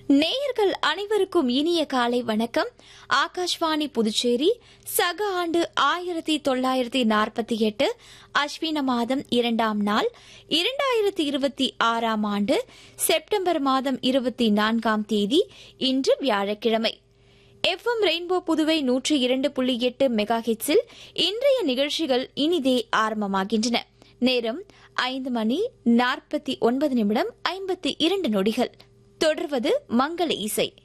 நேயர்கள் அனைவருக்கும் இனிய காலை வணக்கம் ஆகாஷ்வாணி புதுச்சேரி சக ஆண்டு ஆயிரத்தி தொள்ளாயிரத்தி நாற்பத்தி எட்டு அஸ்வின மாதம் இரண்டாம் நாள் இரண்டாயிரத்தி இருபத்தி ஆறாம் ஆண்டு செப்டம்பர் மாதம் இருபத்தி நான்காம் தேதி இன்று வியாழக்கிழமை எஃப்எம் ரெயின்போ புதுவை நூற்றி இரண்டு புள்ளி எட்டு மெகா ஹிட்ஸில் இன்றைய நிகழ்ச்சிகள் இனிதே ஆரம்பமாகின்றன நேரம் ஐந்து மணி நாற்பத்தி ஒன்பது நிமிடம் ஐம்பத்தி இரண்டு நொடிகள் தொடர்வது மங்கள இசை